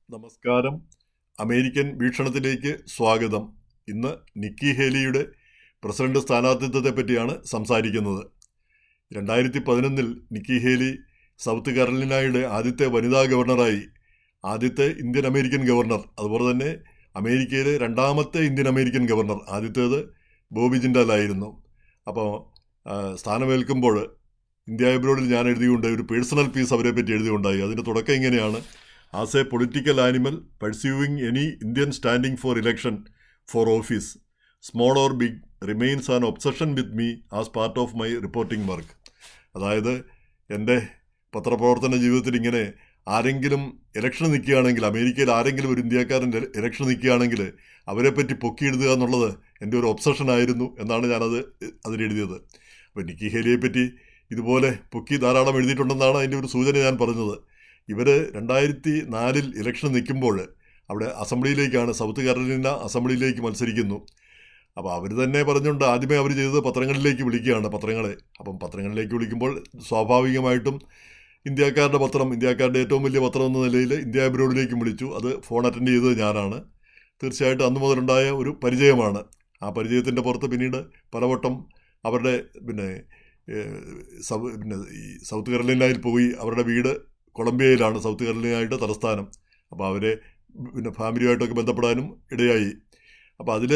നമസ്കാരം അമേരിക്കൻ വീക്ഷണത്തിലേക്ക് സ്വാഗതം ഇന്ന് നിക്കി ഹേലിയുടെ പ്രസിഡന്റ് സ്ഥാനാർത്ഥിത്വത്തെ പറ്റിയാണ് സംസാരിക്കുന്നത് രണ്ടായിരത്തി പതിനൊന്നിൽ നിക്കി ഹേലി സൗത്ത് കരോലിനായുടെ ആദ്യത്തെ വനിതാ ഗവർണറായി ആദ്യത്തെ ഇന്ത്യൻ അമേരിക്കൻ ഗവർണർ അതുപോലെ തന്നെ അമേരിക്കയിലെ രണ്ടാമത്തെ ഇന്ത്യൻ അമേരിക്കൻ ഗവർണർ ആദ്യത്തേത് ബോബി ജിൻഡാലായിരുന്നു അപ്പോൾ ആ, സ്ഥാനമേൽക്കുമ്പോൾ ഇന്ത്യ എബ്രോഡിൽ ഞാൻ എഴുതിയുണ്ട് ഒരു പേഴ്സണൽ പീസ് അവരെ പറ്റി എഴുതിയുണ്ടായി അതിൻ്റെ തുടക്കം ഇങ്ങനെയാണ് as a political animal pursuing any Indian standing for election for office small or big remains an obsession with me as part of my reporting work അതായത് എൻ്റെ പത്രപ്രവർത്തന ജീവിതത്തിൽ ഇങ്ങനെ ആരെങ്കിലും ഇലക്ഷൻ നിൽക്കുകയാണെങ്കിൽ അമേരിക്കയിൽ ആരെങ്കിലും ഒരു ഇന്ത്യക്കാരൻ ഇലക്ഷൻ നിൽക്കുകയാണെങ്കിൽ അവരെപ്പറ്റി പൊക്കിയെഴുതുക എന്നുള്ളത് എൻ്റെ ഒരു ഒബ്സഷൻ ആയിരുന്നു എന്നാണ് ഞാനത് അതിലെഴുതിയത് അപ്പോൾ നിക്കി ഹേലിയെ പറ്റി ഇതുപോലെ പൊക്കി ധാരാളം എഴുതിയിട്ടുണ്ടെന്നാണ് അതിൻ്റെ ഒരു സൂചന ഞാൻ പറഞ്ഞത് ഇവർ രണ്ടായിരത്തി നാലിൽ ഇലക്ഷൻ നിൽക്കുമ്പോൾ അവിടെ അസംബ്ലിയിലേക്കാണ് സൗത്ത് കരോലിന അസംബ്ലിയിലേക്ക് മത്സരിക്കുന്നു അപ്പോൾ അവർ തന്നെ പറഞ്ഞുകൊണ്ട് ആദ്യമേ അവർ ചെയ്തത് പത്രങ്ങളിലേക്ക് വിളിക്കുകയാണ് പത്രങ്ങളെ അപ്പം പത്രങ്ങളിലേക്ക് വിളിക്കുമ്പോൾ സ്വാഭാവികമായിട്ടും ഇന്ത്യക്കാരുടെ പത്രം ഇന്ത്യക്കാരുടെ ഏറ്റവും വലിയ പത്രം എന്ന നിലയിൽ ഇന്ത്യ എബ്രോഡിലേക്കും വിളിച്ചു അത് ഫോൺ അറ്റൻഡ് ചെയ്തത് ഞാനാണ് തീർച്ചയായിട്ടും അന്ന് മുതലുണ്ടായ ഒരു പരിചയമാണ് ആ പരിചയത്തിൻ്റെ പുറത്ത് പിന്നീട് പലവട്ടം അവരുടെ പിന്നെ ഏഹ്, സൗ- പിന്നെ ഈ സൗത്ത് കരോലിനയിൽ പോയി അവരുടെ വീട് കൊളംബിയയിലാണ് സൗത്ത് കരോലിനയുടെ തലസ്ഥാനം അപ്പോൾ അവരെ പിന്നെ ഫാമിലിയുമായിട്ടൊക്കെ ബന്ധപ്പെടാനും ഇടയായി അപ്പോൾ അതിൽ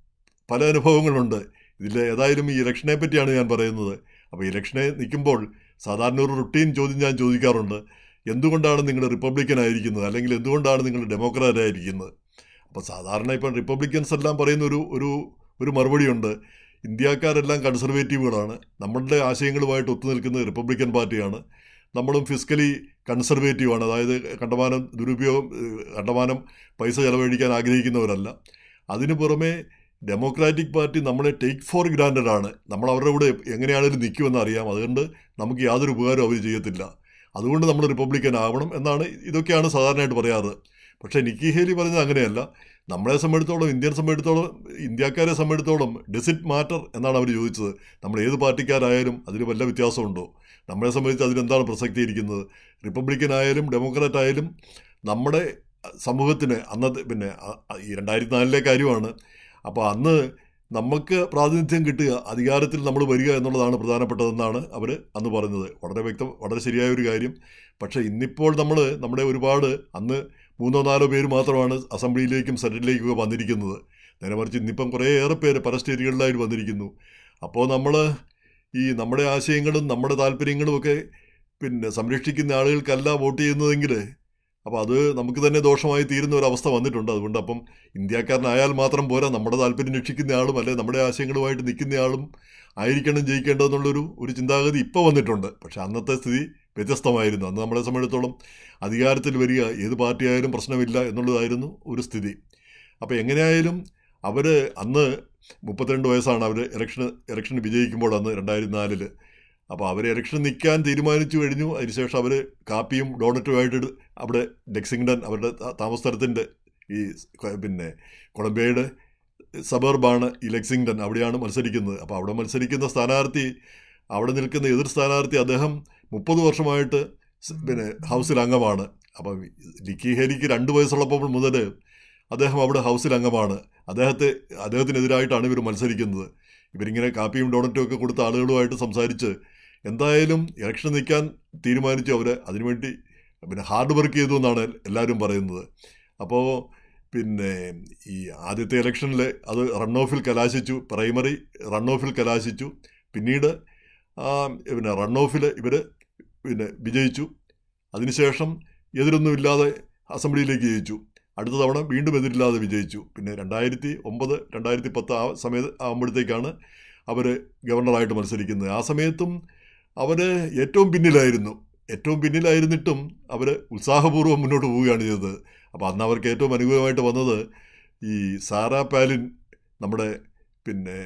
പല അനുഭവങ്ങളുണ്ട് ഇതിൽ ഏതായാലും ഈ ഇലക്ഷനെ പറ്റിയാണ് ഞാൻ പറയുന്നത് അപ്പോൾ ഇലക്ഷനെ നിൽക്കുമ്പോൾ സാധാരണ ഒരു റുട്ടീൻ ചോദ്യം ഞാൻ ചോദിക്കാറുണ്ട് എന്തുകൊണ്ടാണ് നിങ്ങൾ റിപ്പബ്ലിക്കൻ ആയിരിക്കുന്നത് അല്ലെങ്കിൽ എന്തുകൊണ്ടാണ് നിങ്ങൾ ഡെമോക്രാറ്റ് ആയിരിക്കുന്നത് അപ്പോൾ സാധാരണ ഇപ്പം റിപ്പബ്ലിക്കൻസ് എല്ലാം പറയുന്ന ഒരു ഒരു ഒരു മറുപടിയുണ്ട് ഇന്ത്യക്കാരെല്ലാം കൺസർവേറ്റീവുകളാണ് നമ്മളുടെ ആശയങ്ങളുമായിട്ട് ഒത്തുനിൽക്കുന്നത് റിപ്പബ്ലിക്കൻ പാർട്ടിയാണ് നമ്മളും ഫിസിക്കലി കൺസർവേറ്റീവാണ് അതായത് കണ്ടമാനം ദുരുപയോഗം ഏഹ്, കണ്ടമാനം പൈസ ചെലവഴിക്കാൻ ആഗ്രഹിക്കുന്നവരല്ല അതിനു പുറമെ ഡെമോക്രാറ്റിക് പാർട്ടി നമ്മളെ ടേക്ക് ഫോർ ഗ്രാൻഡഡ് ആണ് നമ്മൾ അവരുടെ കൂടെ എങ്ങനെയാണെങ്കിലും നിൽക്കുമെന്ന് അറിയാം അതുകൊണ്ട് നമുക്ക് യാതൊരു ഉപകാരവും അവർ ചെയ്യത്തില്ല അതുകൊണ്ട് നമ്മൾ റിപ്പബ്ലിക്കൻ ആവണം എന്നാണ് ഇതൊക്കെയാണ് സാധാരണയായിട്ട് പറയാറ് പക്ഷേ നിക്കി ഹേലി പറഞ്ഞത് അങ്ങനെയല്ല നമ്മളെ സംബന്ധിച്ചിടത്തോളം ഇന്ത്യൻ സംബന്ധിച്ചിടത്തോളം ഇന്ത്യക്കാരെ സംബന്ധിച്ചിടത്തോളം ഡസ് ഇറ്റ് മാറ്റർ എന്നാണ് അവർ ചോദിച്ചത് നമ്മൾ ഏത് പാർട്ടിക്കാരായാലും അതിൽ വല്ല വ്യത്യാസമുണ്ടോ നമ്മളെ സംബന്ധിച്ച് അതിലെന്താണ് പ്രസക്തി ഇരിക്കുന്നത് റിപ്പബ്ലിക്കൻ ആയാലും ഡെമോക്രാറ്റ് ആയാലും നമ്മുടെ സമൂഹത്തിന് അന്നത്തെ പിന്നെ അ- അ- ഈ രണ്ടായിരത്തി നാലിലെ കാര്യമാണ് അപ്പോൾ അന്ന് നമുക്ക് പ്രാതിനിധ്യം കിട്ടുക അധികാരത്തിൽ നമ്മൾ വരിക എന്നുള്ളതാണ് പ്രധാനപ്പെട്ടതെന്നാണ് അവർ അന്ന് പറഞ്ഞത് വളരെ വ്യക്തം വളരെ ശരിയായ ഒരു കാര്യം പക്ഷേ ഇന്നിപ്പോൾ നമ്മൾ നമ്മുടെ ഒരുപാട് അന്ന് മൂന്നോ നാലോ പേര് മാത്രമാണ് അസംബ്ലിയിലേക്കും സെനറ്റിലേക്കും ഒക്കെ വന്നിരിക്കുന്നത് നേരെ മറിച്ച് ഇന്നിപ്പം കുറേയേറെ പേര് പല സ്റ്റേറ്റുകളിലായിട്ട് വന്നിരിക്കുന്നു അപ്പോൾ നമ്മൾ ഈ നമ്മുടെ ആശയങ്ങളും നമ്മുടെ താല്പര്യങ്ങളും ഒക്കെ പിന്നെ സംരക്ഷിക്കുന്ന ആളുകൾക്കല്ല വോട്ട് ചെയ്യുന്നതെങ്കിൽ അപ്പോൾ അത് നമുക്ക് തന്നെ ദോഷമായി തീരുന്ന ഒരു അവസ്ഥ വന്നിട്ടുണ്ട് അതുകൊണ്ട് അപ്പം ഇന്ത്യക്കാരനായാൽ മാത്രം പോരാ നമ്മുടെ താല്പര്യം രക്ഷിക്കുന്ന ആളും അല്ലെ നമ്മുടെ ആശയങ്ങളുമായിട്ട് നിൽക്കുന്ന ആളും ആയിരിക്കണം ജയിക്കേണ്ടതെന്നുള്ളൊരു ഒരു ചിന്താഗതി ഇപ്പോൾ വന്നിട്ടുണ്ട് പക്ഷേ അന്നത്തെ സ്ഥിതി വ്യത്യസ്തമായിരുന്നു അന്ന് നമ്മളെ സംബന്ധിച്ചിടത്തോളം അധികാരത്തിൽ വരിക ഏത് പാർട്ടിയായാലും പ്രശ്നമില്ല എന്നുള്ളതായിരുന്നു ഒരു സ്ഥിതി അപ്പോൾ എങ്ങനെയായാലും അവർ അന്ന് മുപ്പത്തിരണ്ട് വയസ്സാണ് അവർ ഇലക്ഷൻ ഇലക്ഷൻ വിജയിക്കുമ്പോൾ അന്ന് രണ്ടായിരത്തി നാലില് അപ്പോൾ അവർ ഇലക്ഷൻ നിൽക്കാൻ തീരുമാനിച്ചു കഴിഞ്ഞു അതിനുശേഷം അവർ കാപ്പിയും ഡോണറ്റുമായിട്ട് അവിടെ ഡെക്സിംഗ്ടൺ അവരുടെ താ- താമസ സ്ഥലത്തിൻ്റെ ഈ ക- പിന്നെ കൊളംബിയയുടെ സബർബാണ് ഈ ലെക്സിംഗ്ടൺ അവിടെയാണ് മത്സരിക്കുന്നത് അപ്പോൾ അവിടെ മത്സരിക്കുന്ന സ്ഥാനാർത്ഥി അവിടെ നിൽക്കുന്ന എതിർ സ്ഥാനാർത്ഥി അദ്ദേഹം മുപ്പത് വർഷമായിട്ട് സ് പിന്നെ ഹൗസിൽ അംഗമാണ് അപ്പം ലിക്കി ഹേലിക്ക് രണ്ട് വയസ്സുള്ളപ്പോൾ മുതൽ അദ്ദേഹം അവിടെ ഹൗസിൽ അംഗമാണ് അദ്ദേഹത്തെ അദ്ദേഹത്തിനെതിരായിട്ടാണ് ഇവർ മത്സരിക്കുന്നത് ഇവരിങ്ങനെ കാപ്പിയും ഡോണറ്റും ഒക്കെ കൊടുത്ത ആളുകളുമായിട്ട് സംസാരിച്ച് എന്തായാലും ഇലക്ഷൻ നിൽക്കാൻ തീരുമാനിച്ചു അവർ അതിനുവേണ്ടി പിന്നെ ഹാർഡ് വർക്ക് ചെയ്തു എന്നാണ് എല്ലാവരും പറയുന്നത് അപ്പോൾ പിന്നെ ഈ ആദ്യത്തെ ഇലക്ഷനിൽ അത് റൺ ഓഫിൽ കലാശിച്ചു പ്രൈമറി റൺ ഓഫിൽ കലാശിച്ചു പിന്നീട് ആ, പിന്നെ റൺ ഓഫിൽ ഇവർ പിന്നെ വിജയിച്ചു അതിനുശേഷം എതിരൊന്നുമില്ലാതെ അസംബ്ലിയിലേക്ക് ജയിച്ചു അടുത്ത തവണ വീണ്ടും എതിരില്ലാതെ വിജയിച്ചു പിന്നെ രണ്ടായിരത്തി ഒമ്പത് രണ്ടായിരത്തി പത്ത് ആ സമയത്ത് ആകുമ്പോഴത്തേക്കാണ് അവർ ഗവർണറായിട്ട് മത്സരിക്കുന്നത് ആ സമയത്തും അവർ ഏറ്റവും പിന്നിലായിരുന്നു ഏറ്റവും പിന്നിലായിരുന്നിട്ടും അവർ ഉത്സാഹപൂർവ്വം മുന്നോട്ട് പോവുകയാണ് ചെയ്തത് അപ്പോൾ അന്ന് അവർക്ക് ഏറ്റവും അനുകൂലമായിട്ട് വന്നത് ഈ സാറാ പാലിൻ നമ്മുടെ പിന്നെ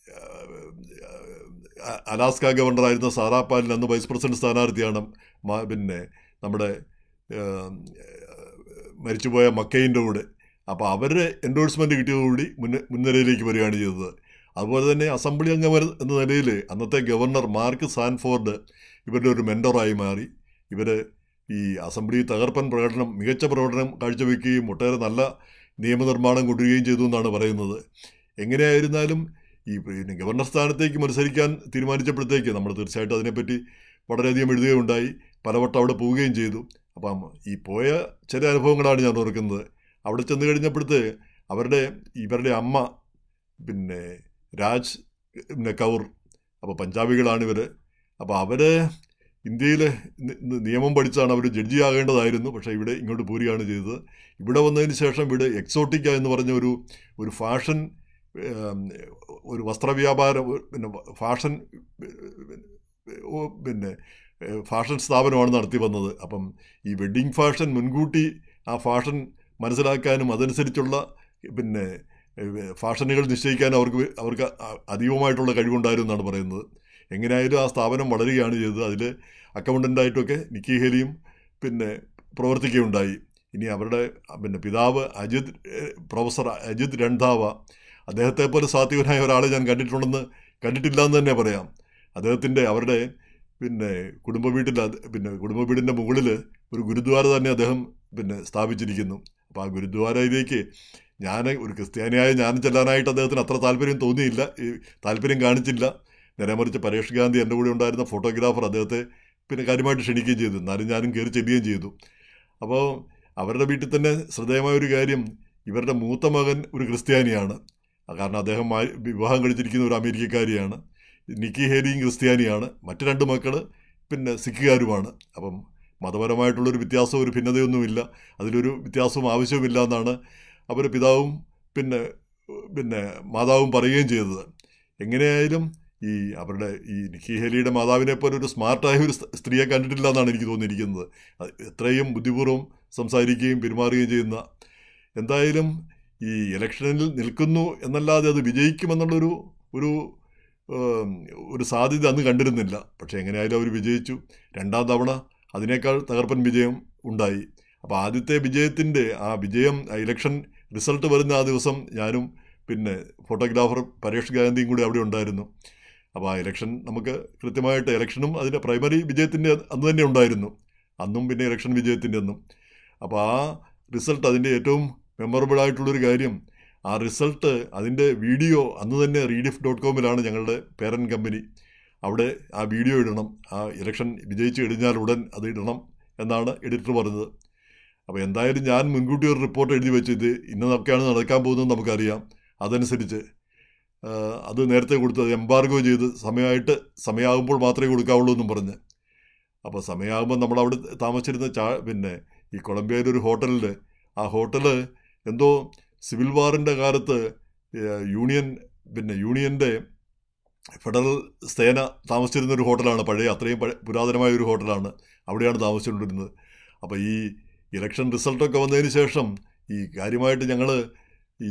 ആ, അലാസ്ക ഗവർണറായിരുന്ന സാറാ പാലിൻ അന്ന് വൈസ് പ്രസിഡന്റ് സ്ഥാനാർത്ഥിയാണ് മ- പിന്നെ നമ്മുടെ ആ, മരിച്ചുപോയ മക്കൈൻ്റെ കൂടെ അപ്പോൾ അവരുടെ എൻഡോഴ്സ്മെൻറ്റ് കിട്ടിയതോടുകൂടി മുന്ന മുൻനിരയിലേക്ക് വരികയാണ് ചെയ്തത് അതുപോലെ തന്നെ അസംബ്ലി അംഗം എന്ന നിലയിൽ അന്നത്തെ ഗവർണർ മാർക്ക് സാൻഫോർഡ് ഇവരുടെ ഒരു മെൻഡറായി മാറി ഇവർ ഈ അസംബ്ലി തകർപ്പൻ പ്രകടനം മികച്ച പ്രകടനം കാഴ്ചവെക്കുകയും ഒട്ടേറെ നല്ല നിയമനിർമ്മാണം കൊണ്ടുവരികയും ചെയ്തു എന്നാണ് പറയുന്നത് എങ്ങനെയായിരുന്നാലും ഈ പിന്നെ ഗവർണർ സ്ഥാനത്തേക്ക് മത്സരിക്കാൻ തീരുമാനിച്ചപ്പോഴത്തേക്ക് നമ്മൾ തീർച്ചയായിട്ടും അതിനെപ്പറ്റി വളരെയധികം എഴുതുകയുണ്ടായി പലവട്ടം അവിടെ പോവുകയും ചെയ്തു അപ്പം ഈ പോയ ചില അനുഭവങ്ങളാണ് ഞാൻ ഓർക്കുന്നത് അവിടെ ചെന്ന് കഴിഞ്ഞപ്പോഴത്തെ അവരുടെ ഇവരുടെ അമ്മ പിന്നെ രാജ് പിന്നെ കൗർ അപ്പോൾ പഞ്ചാബികളാണ് ഇവർ അപ്പോൾ അവർ ഇന്ത്യയിൽ നിയമം പഠിച്ചാണ് അവർ ജഡ്ജി ആകേണ്ടതായിരുന്നു പക്ഷേ ഇവിടെ ഇങ്ങോട്ട് പോരുകയാണ് ചെയ്തത് ഇവിടെ വന്നതിന് ശേഷം ഇവിടെ എക്സോട്ടിക്ക എന്ന് പറഞ്ഞ ഒരു ഒരു ഫാഷൻ ഏം, ഒരു വസ്ത്രവ്യാപാരം പിന്നെ ഫാഷൻ ഓ, പിന്നെ ഏഹ്, ഫാഷൻ സ്ഥാപനമാണ് നടത്തി വന്നത് അപ്പം ഈ വെഡ്ഡിങ് ഫാഷൻ മുൻകൂട്ടി ആ ഫാഷൻ മനസ്സിലാക്കാനും അതനുസരിച്ചുള്ള പിന്നെ ഏഹ്, ഫാഷനുകൾ നിശ്ചയിക്കാനും അവർക്ക് വേ- അവർക്ക് അ- അധികമായിട്ടുള്ള കഴിവുണ്ടായിരുന്നു എന്നാണ് പറയുന്നത് എങ്ങനെയായാലും ആ സ്ഥാപനം വളരുകയാണ് ചെയ്തത് അതിൽ അക്കൗണ്ടൻ്റായിട്ടൊക്കെ നിക്കി ഹേലിയും പിന്നെ പ്രവർത്തിക്കുകയുണ്ടായി ഇനി അവരുടെ പിന്നെ പിതാവ് അജിത് ഏഹ്, പ്രൊഫസർ അജിത് രൺധാവ അദ്ദേഹത്തെ പോലെ സാത്വികനായ ഒരാളെ ഞാൻ കണ്ടിട്ടുണ്ടെന്ന് കണ്ടിട്ടില്ല എന്ന് തന്നെ പറയാം അദ്ദേഹത്തിൻ്റെ അവരുടെ പിന്നെ കുടുംബ വീട്ടിൽ അത് പിന്നെ കുടുംബ വീടിൻ്റെ മുകളിൽ ഒരു ഗുരുദ്വാര തന്നെ അദ്ദേഹം പിന്നെ സ്ഥാപിച്ചിരിക്കുന്നു അപ്പോൾ ആ ഗുരുദ്വാരയിലേക്ക് ഞാൻ ഒരു ക്രിസ്ത്യാനിയായ ഞാൻ ചെല്ലാനായിട്ട് അദ്ദേഹത്തിന് അത്ര താല്പര്യം തോന്നിയില്ല ഈ താല്പര്യം കാണിച്ചില്ല നേരെ മറിച്ച് പരേഷ് ഗാന്ധി എൻ്റെ കൂടെ ഉണ്ടായിരുന്ന ഫോട്ടോഗ്രാഫർ അദ്ദേഹത്തെ പിന്നെ കാര്യമായിട്ട് ക്ഷണിക്കുകയും ചെയ്തു എന്നാലും ഞാനും കയറി ചെല്ലുകയും ചെയ്തു അപ്പോൾ അവരുടെ വീട്ടിൽ തന്നെ ശ്രദ്ധേയമായ ഒരു കാര്യം ഇവരുടെ മൂത്ത മകൻ ഒരു ക്രിസ്ത്യാനിയാണ് കാരണം അദ്ദേഹം ആ- വിവാഹം കഴിച്ചിരിക്കുന്ന ഒരു അമേരിക്കക്കാരിയാണ് നിക്കി ഹേലിയും ക്രിസ്ത്യാനിയാണ് മറ്റു രണ്ട് മക്കൾ പിന്നെ സിഖുകാരുമാണ് അപ്പം മതപരമായിട്ടുള്ളൊരു വ്യത്യാസവും ഒരു ഭിന്നതയൊന്നുമില്ല അതിലൊരു വ്യത്യാസവും ആവശ്യവുമില്ല എന്നാണ് അവർ പിതാവും പിന്നെ പിന്നെ മാതാവും പറയുകയും ചെയ്തത് എങ്ങനെയായാലും ഈ അവരുടെ ഈ നിക്കി ഹേലിയുടെ മാതാവിനെ പോലെ ഒരു സ്മാർട്ടായ ഒരു സ് സ്ത്രീയെ കണ്ടിട്ടില്ല എന്നാണ് എനിക്ക് തോന്നിയിരിക്കുന്നത് അത് എത്രയും ബുദ്ധിപൂർവ്വം സംസാരിക്കുകയും പെരുമാറുകയും ചെയ്യുന്ന എന്തായാലും ഈ ഇലക്ഷനിൽ നിൽക്കുന്നു എന്നല്ലാതെ അത് വിജയിക്കുമെന്നുള്ളൊരു ഒരു ഏം, ഒരു സാധ്യത അന്ന് കണ്ടിരുന്നില്ല പക്ഷേ എങ്ങനെയായാലും അവർ വിജയിച്ചു രണ്ടാം തവണ അതിനേക്കാൾ തകർപ്പൻ വിജയം ഉണ്ടായി അപ്പോൾ ആദ്യത്തെ വിജയത്തിൻ്റെ ആ വിജയം ആ ഇലക്ഷൻ റിസൾട്ട് വരുന്ന ആ ദിവസം ഞാനും പിന്നെ ഫോട്ടോഗ്രാഫർ പരേഷ് ഗാന്ധിയും കൂടി അവിടെ ഉണ്ടായിരുന്നു അപ്പോൾ ആ ഇലക്ഷൻ നമുക്ക് കൃത്യമായിട്ട് ഇലക്ഷനും അതിൻ്റെ പ്രൈമറി വിജയത്തിൻ്റെ അന്ന് തന്നെ ഉണ്ടായിരുന്നു അന്നും പിന്നെ ഇലക്ഷൻ വിജയത്തിൻ്റെ അന്നും അപ്പോൾ ആ റിസൾട്ട് അതിൻ്റെ ഏറ്റവും മെമ്മറബിൾ ആയിട്ടുള്ളൊരു കാര്യം ആ റിസൾട്ട് അതിൻ്റെ വീഡിയോ അന്ന് തന്നെ റീഡിഫ് ഡോട്ട് കോമിലാണ് ഞങ്ങളുടെ പേരൻറ്റ് കമ്പനി അവിടെ ആ വീഡിയോ ഇടണം ആ ഇലക്ഷൻ വിജയിച്ചു കഴിഞ്ഞാൽ ഉടൻ അത് ഇടണം എന്നാണ് എഡിറ്റർ പറഞ്ഞത് അപ്പോൾ എന്തായാലും ഞാൻ മുൻകൂട്ടി ഒരു റിപ്പോർട്ട് എഴുതി വെച്ചു ഇത് ഇന്നതൊക്കെയാണ് നടക്കാൻ പോകുന്നത് നമുക്കറിയാം അതനുസരിച്ച് ആ, അത് നേരത്തെ കൊടുത്തത് എംബാർഗോ ചെയ്ത് സമയമായിട്ട് സമയമാകുമ്പോൾ മാത്രമേ കൊടുക്കാവുള്ളൂ എന്നും പറഞ്ഞ് അപ്പോൾ സമയമാകുമ്പോൾ നമ്മളവിടെ താമസിച്ചിരുന്ന ചാ പിന്നെ ഈ കൊളംബിയയിലെ ഒരു ഹോട്ടലിൽ ആ ഹോട്ടല് എന്തോ സിവിൽ വാറിൻ്റെ കാലത്ത് ഏഹ്, യൂണിയൻ പിന്നെ യൂണിയൻ്റെ ഫെഡറൽ സേന താമസിച്ചിരുന്ന ഒരു ഹോട്ടലാണ് പഴയ അത്രയും പഴയ പുരാതനമായ ഒരു ഹോട്ടലാണ് അവിടെയാണ് താമസിച്ചുകൊണ്ടിരുന്നത് അപ്പോൾ ഈ ഇലക്ഷൻ റിസൾട്ടൊക്കെ വന്നതിന് ശേഷം ഈ കാര്യമായിട്ട് ഞങ്ങൾ ഈ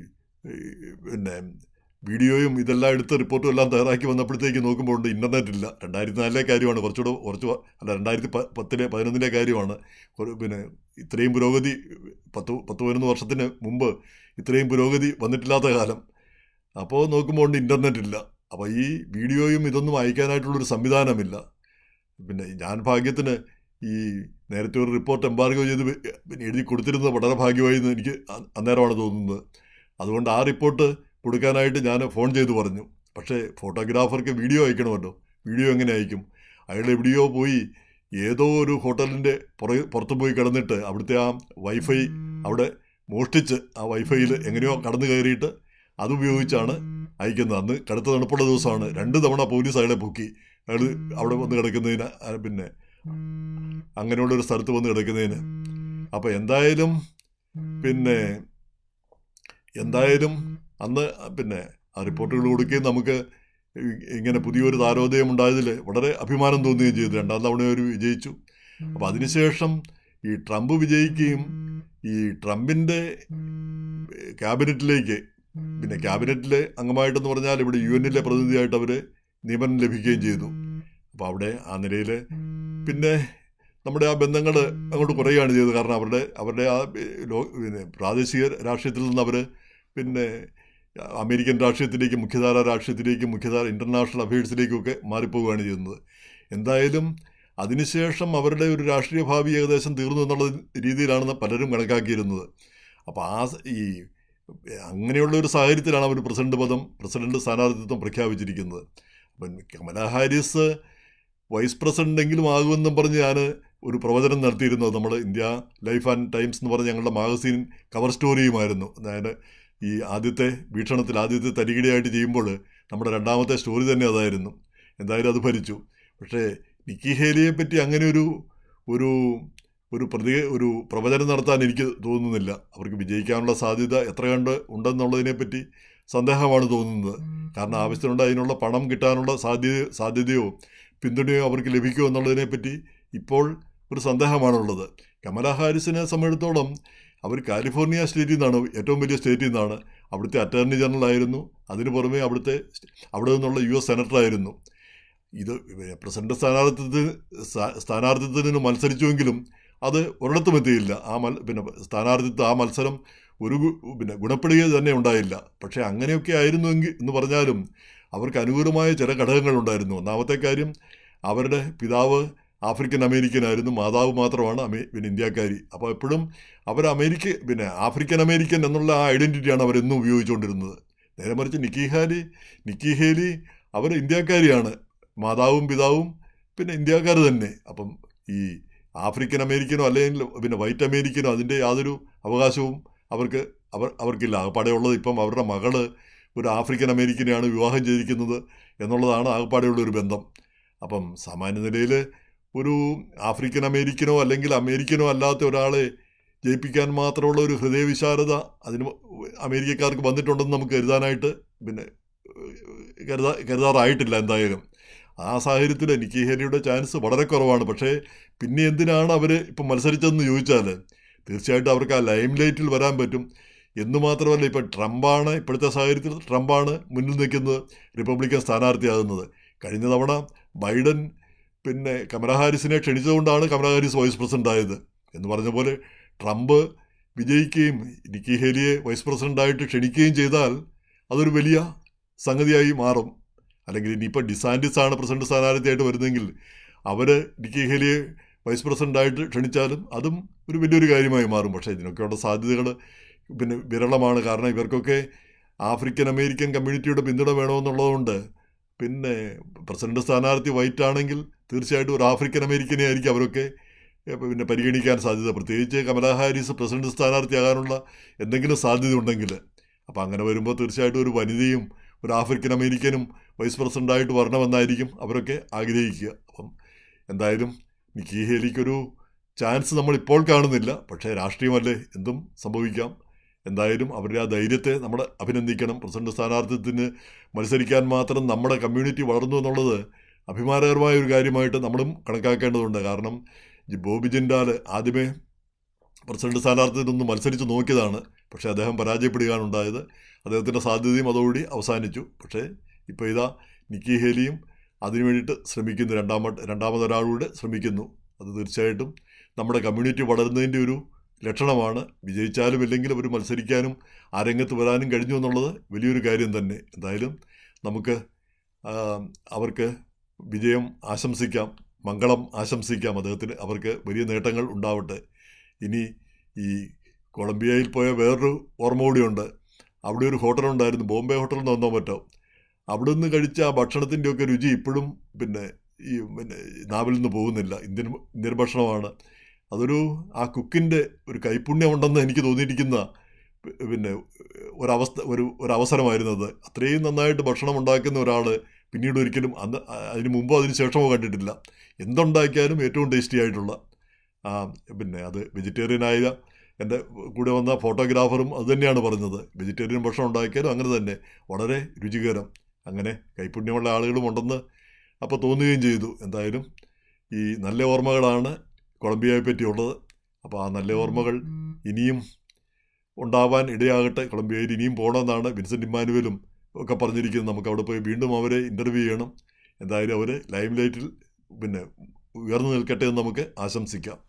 ഈ പിന്നെ വീഡിയോയും ഇതെല്ലാം എടുത്ത് റിപ്പോർട്ടും എല്ലാം തയ്യാറാക്കി വന്നപ്പോഴത്തേക്ക് നോക്കുമ്പോൾ ഉണ്ട് ഇൻ്റർനെറ്റ് ഇല്ല രണ്ടായിരത്തി നാലിലെ കാര്യമാണ് കുറച്ചുകൂടെ കുറച്ച് വ- അല്ല രണ്ടായിരത്തി പ- പത്തിലെ പതിനൊന്നിലെ കാര്യമാണ് ഒരു പിന്നെ ഇത്രയും പുരോഗതി പത്ത് പത്ത് പതിനൊന്ന് വർഷത്തിന് മുമ്പ് ഇത്രയും പുരോഗതി വന്നിട്ടില്ലാത്ത കാലം അപ്പോൾ നോക്കുമ്പോൾ ഉണ്ട് ഇൻ്റർനെറ്റ് ഇല്ല അപ്പോൾ ഈ വീഡിയോയും ഇതൊന്നും അയക്കാനായിട്ടുള്ളൊരു സംവിധാനമില്ല പിന്നെ ഞാൻ ഭാഗ്യത്തിന് ഈ നേരത്തെ ഒരു റിപ്പോർട്ട് എംബാർഗോ ചെയ്ത് വെ- പിന്നെ എഴുതി കൊടുത്തിരുന്നത് വളരെ ഭാഗ്യമായി എന്ന് എനിക്ക് അ- അന്നേരമാണ് തോന്നുന്നത് അതുകൊണ്ട് ആ റിപ്പോർട്ട് കൊടുക്കാനായിട്ട് ഞാൻ ഫോൺ ചെയ്തു പറഞ്ഞു പക്ഷേ ഫോട്ടോഗ്രാഫർക്ക് വീഡിയോ അയക്കണമല്ലോ വീഡിയോ എങ്ങനെ അയക്കും അയാൾ എവിടെയോ പോയി ഏതോ ഒരു ഹോട്ടലിൻ്റെ പുറ പുറത്ത് പോയി കിടന്നിട്ട് അവിടുത്തെ ആ വൈഫൈ അവിടെ മോഷ്ടിച്ച് ആ വൈഫൈയിൽ എങ്ങനെയോ കടന്നു കയറിയിട്ട് അതുപയോഗിച്ചാണ് അയക്കുന്നത് അന്ന് കടുത്ത തണുപ്പുള്ള ദിവസമാണ് രണ്ട് തവണ പോലീസ് അയാളെ പൊക്കി അയാൾ അവിടെ വന്ന് കിടക്കുന്നതിന് ആ, പിന്നെ അങ്ങനെയുള്ളൊരു സ്ഥലത്ത് വന്ന് കിടക്കുന്നതിന് അപ്പോൾ എന്തായാലും പിന്നെ എന്തായാലും അന്ന് പിന്നെ ആ റിപ്പോർട്ടുകൾ കൊടുക്കുകയും നമുക്ക് ഇ- ഇങ്ങനെ പുതിയൊരു താരോദയം ഉണ്ടായതിൽ വളരെ അഭിമാനം തോന്നുകയും ചെയ്തു രണ്ടാം തവണ ഒരു വിജയിച്ചു അപ്പോൾ അതിനുശേഷം ഈ ട്രംപ് വിജയിക്കുകയും ഈ ട്രംപിൻ്റെ ക്യാബിനറ്റിലേക്ക് പിന്നെ ക്യാബിനറ്റിലെ അംഗമായിട്ടെന്ന് പറഞ്ഞാൽ ഇവിടെ യു എന്നിലെ പ്രതിനിധിയായിട്ട് അവർ നിയമനം ലഭിക്കുകയും ചെയ്തു അപ്പോൾ അവിടെ ആ നിലയിൽ പിന്നെ നമ്മുടെ ആ ബന്ധങ്ങൾ അങ്ങോട്ട് കുറയുകയാണ് ചെയ്തത് കാരണം അവരുടെ അവരുടെ ആ ഏഹ്, ലോ പിന്നെ പ്രാദേശിക രാഷ്ട്രീയത്തിൽ നിന്ന് അവർ പിന്നെ അമേരിക്കൻ രാഷ്ട്രീയത്തിലേക്ക് മുഖ്യധാര രാഷ്ട്രീയത്തിലേക്കും മുഖ്യധാര ഇൻ്റർനാഷണൽ അഫയേഴ്സിലേക്കും ഒക്കെ മാറിപ്പോവുകയാണ് ചെയ്യുന്നത് എന്തായാലും അതിനുശേഷം അവരുടെ ഒരു രാഷ്ട്രീയ ഭാവി ഏകദേശം തീർന്നു എന്നുള്ള രീതിയിലാണ് പലരും കണക്കാക്കിയിരുന്നത് അപ്പോൾ ആ സ- ഈ അങ്ങനെയുള്ള ഒരു സാഹചര്യത്തിലാണ് അവർ പ്രസിഡന്റ് പദം പ്രസിഡന്റ് സ്ഥാനാർത്ഥിത്വം പ്രഖ്യാപിച്ചിരിക്കുന്നത് അപ്പം കമല ഹാരിസ് വൈസ് പ്രസിഡന്റ് എങ്കിലും ആകുമെന്നും പറഞ്ഞ് ഞാൻ ഒരു പ്രവചനം നടത്തിയിരുന്നു നമ്മൾ ഇന്ത്യ ലൈഫ് ആൻഡ് ടൈംസ് എന്ന് പറഞ്ഞ ഞങ്ങളുടെ മാഗസീൻ കവർ സ്റ്റോറിയുമായിരുന്നു അതായത് ഈ ആദ്യത്തെ വീക്ഷണത്തിൽ ആദ്യത്തെ തരികിടയായിട്ട് ചെയ്യുമ്പോൾ നമ്മുടെ രണ്ടാമത്തെ സ്റ്റോറി തന്നെ അതായിരുന്നു എന്തായാലും അത് ഭരിച്ചു പക്ഷേ നിക്കി ഹേലിയെ പറ്റി അങ്ങനെ ഒരു ഒരു ഒരു പ്രതി ഒരു പ്രവചനം നടത്താൻ എനിക്ക് തോന്നുന്നില്ല അവർക്ക് വിജയിക്കാനുള്ള സാധ്യത എത്ര കണ്ട് ഉണ്ടെന്നുള്ളതിനെപ്പറ്റി സന്ദേഹമാണ് തോന്നുന്നത് കാരണം ആവശ്യത്തിനുണ്ട് അതിനുള്ള പണം കിട്ടാനുള്ള സാധ്യത സാധ്യതയോ പിന്തുണയോ അവർക്ക് ലഭിക്കുമോ എന്നുള്ളതിനെപ്പറ്റി ഇപ്പോൾ ഒരു സന്ദേഹമാണുള്ളത് കമല ഹാരിസിനെ സംബന്ധിച്ചിടത്തോളം അവർ കാലിഫോർണിയ സ്റ്റേറ്റിൽ നിന്നാണ് ഏറ്റവും വലിയ സ്റ്റേറ്റിൽ നിന്നാണ് അവിടുത്തെ അറ്റോർണി ജനറൽ ആയിരുന്നു അതിനു പുറമെ അവിടുത്തെ അവിടെ നിന്നുള്ള യു എസ് സെനറ്ററായിരുന്നു ഇത് പ്രസിഡന്റ് സ്ഥാനാർത്ഥിത്വത്തിന് സ്ഥാ- സ്ഥാനാർത്ഥിത്വത്തിന് മത്സരിച്ചുവെങ്കിലും അത് ഒരിടത്തും എത്തിയില്ല ആ മൽ പിന്നെ സ്ഥാനാർത്ഥിത്വം ആ മത്സരം ഒരു ഗു- പിന്നെ ഗുണപ്പെടുക തന്നെ ഉണ്ടായില്ല പക്ഷേ അങ്ങനെയൊക്കെ ആയിരുന്നുവെങ്കിൽ എന്ന് പറഞ്ഞാലും അവർക്ക് അനുകൂലമായ ചില ഘടകങ്ങളുണ്ടായിരുന്നു ഒന്നാമത്തെ കാര്യം അവരുടെ പിതാവ് ആഫ്രിക്കൻ അമേരിക്കൻ ആയിരുന്നു മാതാവ് മാത്രമാണ് അമേ പിന്നെ ഇന്ത്യക്കാരി അപ്പോൾ എപ്പോഴും അവർ അമേരിക്ക പിന്നെ ആഫ്രിക്കൻ അമേരിക്കൻ എന്നുള്ള ആ ഐഡൻറ്റിറ്റിയാണ് അവരെന്നും ഉപയോഗിച്ചുകൊണ്ടിരുന്നത് നേരെ മറിച്ച് നിക്കി ഹാലി നിക്കി ഹേലി അവർ ഇന്ത്യക്കാരിയാണ് മാതാവും പിതാവും പിന്നെ ഇന്ത്യക്കാർ തന്നെ അപ്പം ഈ ആഫ്രിക്കൻ അമേരിക്കനോ അല്ലെങ്കിൽ പിന്നെ വൈറ്റ് അമേരിക്കനോ അതിൻ്റെ യാതൊരു അവകാശവും അവർക്ക് അവർ അവർക്കില്ല ആകപ്പാടെയുള്ളത് ഇപ്പം അവരുടെ മകള് ഒരു ആഫ്രിക്കൻ അമേരിക്കനെയാണ് വിവാഹം ചെയ്തിരിക്കുന്നത് എന്നുള്ളതാണ് ആകപ്പാടെയുള്ള ഒരു ബന്ധം അപ്പം സാമാന്യ നിലയിൽ ഒരു ആഫ്രിക്കൻ അമേരിക്കനോ അല്ലെങ്കിൽ അമേരിക്കനോ അല്ലാത്ത ഒരാളെ ജയിപ്പിക്കാൻ മാത്രമുള്ള ഒരു ഹൃദയവിശാലത അതിന് അമേരിക്കക്കാർക്ക് വന്നിട്ടുണ്ടെന്ന് നമുക്ക് കരുതാനായിട്ട് പിന്നെ കരുതാ കരുതാറായിട്ടില്ല എന്തായാലും ആ സാഹചര്യത്തിൽ നിക്കി ഹേലിയുടെ ചാൻസ് വളരെ കുറവാണ് പക്ഷേ പിന്നെ എന്തിനാണ് അവർ ഇപ്പം മത്സരിച്ചതെന്ന് ചോദിച്ചാൽ തീർച്ചയായിട്ടും അവർക്ക് ആ ലൈം ലൈറ്റിൽ വരാൻ പറ്റും എന്ന് മാത്രമല്ല ഇപ്പം ട്രംപാണ് ഇപ്പോഴത്തെ സാഹചര്യത്തിൽ ട്രംപാണ് മുന്നിൽ നിൽക്കുന്നത് റിപ്പബ്ലിക്കൻ സ്ഥാനാർത്ഥിയാകുന്നത് കഴിഞ്ഞ തവണ ബൈഡൻ പിന്നെ കമല ഹാരിസിനെ ക്ഷണിച്ചുകൊണ്ടാണ് കമല ഹാരിസ് വൈസ് പ്രസിഡന്റ് ആയത് എന്ന് പറഞ്ഞ പോലെ ട്രംപ് വിജയിക്കുകയും നിക്കി ഹേലിയെ വൈസ് പ്രസിഡന്റായിട്ട് ക്ഷണിക്കുകയും ചെയ്താൽ അതൊരു വലിയ സംഗതിയായി മാറും അല്ലെങ്കിൽ ഇനിയിപ്പോൾ ഡിസാൻറ്റിസ് ആണ് പ്രസിഡന്റ് സ്ഥാനാർത്ഥിയായിട്ട് വരുന്നതെങ്കിൽ അവർ നിക്കി ഹേലിയെ വൈസ് പ്രസിഡന്റായിട്ട് ക്ഷണിച്ചാലും അതും ഒരു വലിയൊരു കാര്യമായി മാറും പക്ഷേ ഇതിനൊക്കെയുള്ള സാധ്യതകൾ പിന്നെ വിരളമാണ് കാരണം ഇവർക്കൊക്കെ ആഫ്രിക്കൻ അമേരിക്കൻ കമ്മ്യൂണിറ്റിയുടെ പിന്തുണ വേണമെന്നുള്ളതുകൊണ്ട് പിന്നെ പ്രസിഡന്റ് സ്ഥാനാർത്ഥി വൈറ്റ് ആണെങ്കിൽ തീർച്ചയായിട്ടും ഒരു ആഫ്രിക്കൻ അമേരിക്കനെ ആയിരിക്കും അവരൊക്കെ ഏ, പിന്നെ പരിഗണിക്കാൻ സാധ്യത പ്രത്യേകിച്ച് കമലാ ഹാരിസ് പ്രസിഡന്റ് സ്ഥാനാർത്ഥിയാകാനുള്ള എന്തെങ്കിലും സാധ്യത ഉണ്ടെങ്കിൽ അപ്പോൾ അങ്ങനെ വരുമ്പോൾ തീർച്ചയായിട്ടും ഒരു വനിതയും ഒരു ആഫ്രിക്കൻ അമേരിക്കനും വൈസ് പ്രസിഡന്റായിട്ട് വരണമെന്നായിരിക്കും അവരൊക്കെ ആഗ്രഹിക്കുക അപ്പം എന്തായാലും നിക്കി ഹേലിക്കൊരു ചാൻസ് നമ്മൾ ഇപ്പോൾ കാണുന്നില്ല പക്ഷേ രാഷ്ട്രീയമല്ലേ എന്തും സംഭവിക്കാം എന്തായാലും അവരുടെ ആ ധൈര്യത്തെ നമ്മൾ അഭിനന്ദിക്കണം പ്രസിഡന്റ് സ്ഥാനാർത്ഥിത്വത്തിന് മത്സരിക്കാൻ മാത്രം നമ്മുടെ കമ്മ്യൂണിറ്റി വളർന്നു എന്നുള്ളത് അഭിമാനകരമായ ഒരു കാര്യമായിട്ട് നമ്മളും കണക്കാക്കേണ്ടതുണ്ട് കാരണം ഈ ബോബി ജിൻഡാൽ ആദ്യമേ പ്രസിഡന്റ് സ്ഥാനാർത്ഥിത്വത്തിന് മത്സരിച്ച് നോക്കിയതാണ് പക്ഷേ അദ്ദേഹം പരാജയപ്പെടുകയാണ് ഉണ്ടായത് അദ്ദേഹത്തിൻ്റെ സാധ്യതയും അതോടുകൂടി അവസാനിച്ചു പക്ഷേ ഇപ്പോൾ ഇതാ നിക്കി ഹേലിയും അതിനു വേണ്ടിയിട്ട് ശ്രമിക്കുന്നു രണ്ടാമത് രണ്ടാമതൊരാളൂടെ ശ്രമിക്കുന്നു അത് തീർച്ചയായിട്ടും നമ്മുടെ കമ്മ്യൂണിറ്റി വളരുന്നതിൻ്റെ ഒരു ലക്ഷണമാണ് വിജയിച്ചാലും ഇല്ലെങ്കിലും അവർ മത്സരിക്കാനും ആ രംഗത്ത് വരാനും കഴിഞ്ഞു എന്നുള്ളത് വലിയൊരു കാര്യം തന്നെ എന്തായാലും നമുക്ക് ആ, അവർക്ക് വിജയം ആശംസിക്കാം മംഗളം ആശംസിക്കാം അദ്ദേഹത്തിന് അവർക്ക് വലിയ നേട്ടങ്ങൾ ഉണ്ടാവട്ടെ ഇനി ഈ കൊളംബിയയിൽ പോയ വേറൊരു ഓർമ്മ കൂടിയുണ്ട് അവിടെ ഒരു ഹോട്ടലുണ്ടായിരുന്നു ബോംബെ ഹോട്ടൽ എന്ന് വന്നോ പറ്റോ അവിടെ നിന്ന് കഴിച്ച ആ ഭക്ഷണത്തിൻ്റെയൊക്കെ രുചി ഇപ്പോഴും പിന്നെ ഈ പിന്നെ നാവിൽ നിന്ന് പോകുന്നില്ല ഇന്ത്യൻ ഇന്ത്യൻ ഭക്ഷണമാണ് അതൊരു ആ കുക്കിൻ്റെ ഒരു കൈപുണ്യം ഉണ്ടെന്ന് എനിക്ക് തോന്നിയിരിക്കുന്ന പി- പിന്നെ ഒരവസ്ഥ ഒരു ഒരവസരമായിരുന്നു അത് അത്രയും നന്നായിട്ട് ഭക്ഷണം ഉണ്ടാക്കുന്ന ഒരാൾ പിന്നീട് ഒരിക്കലും അന്ന് അ- അതിന് മുമ്പോ അതിന് ശേഷമോ കണ്ടിട്ടില്ല എന്തുണ്ടാക്കിയാലും ഏറ്റവും ടേസ്റ്റി ആയിട്ടുള്ള ആ, പിന്നെ അത് വെജിറ്റേറിയനായ എൻ്റെ കൂടെ വന്ന ഫോട്ടോഗ്രാഫറും അത് തന്നെയാണ് പറഞ്ഞത് വെജിറ്റേറിയൻ ഭക്ഷണം ഉണ്ടാക്കിയാലും അങ്ങനെ തന്നെ വളരെ രുചികരം അങ്ങനെ കൈപുണ്യമുള്ള ആളുകളും ഉണ്ടെന്ന് അപ്പോൾ തോന്നുകയും ചെയ്തു എന്തായാലും ഈ നല്ല ഓർമ്മകളാണ് കൊളംബിയയെ പറ്റിയുള്ളത് അപ്പോൾ ആ നല്ല ഓർമ്മകൾ ഇനിയും ഉണ്ടാവാൻ ഇടയാകട്ടെ കൊളംബിയയിൽ ഇനിയും പോകണമെന്നാണ് വിൻസെൻ്റ് ഇമ്മാനുവലും ഒക്കെ പറഞ്ഞിരിക്കുന്നത് നമുക്ക് അവിടെ പോയി വീണ്ടും അവരെ ഇൻ്റർവ്യൂ ചെയ്യണം എന്തായാലും അവർ ലൈം ലൈറ്റിൽ പിന്നെ ഉയർന്നു നിൽക്കട്ടെ എന്ന് നമുക്ക് ആശംസിക്കാം